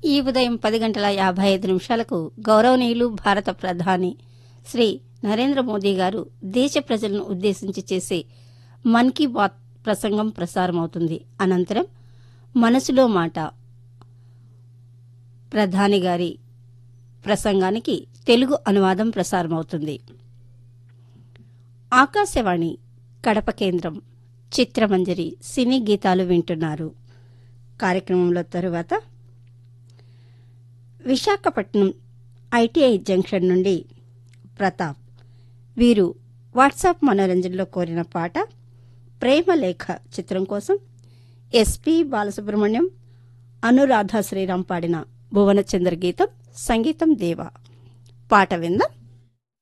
ఈ ఉదయం పది గంటల యాభై ఐదు నిమిషాలకు గౌరవనీయులు భారత ప్రధాని శ్రీ నరేంద్ర మోదీ గారు దేశ ప్రజలను ఉద్దేశించి చేసే మన్ కీ బాత్ ప్రసంగం ప్రసారమవుతుంది అనంతరం మనసులో మాట ప్రధాని గారి ప్రసంగానికి తెలుగు అనువాదం ప్రసారమవుతుంది ఆకాశవాణి కడప కేంద్రం చిత్రమంజరి సినీ గీతాలు వింటున్నారు కార్యక్రమంలో తరువాత విశాఖపట్నం ఐటీఐ జంక్షన్ నుండి ప్రతాప్ వీరు వాట్సాప్ మనోరంజన్లో కోరిన పాట ప్రేమలేఖ చిత్రం కోసం ఎస్పి బాలసుబ్రహ్మణ్యం అనురాధ శ్రీరామ్ పాడిన భువనచంద్ర గీతం సంగీతం దేవ పాట విందాం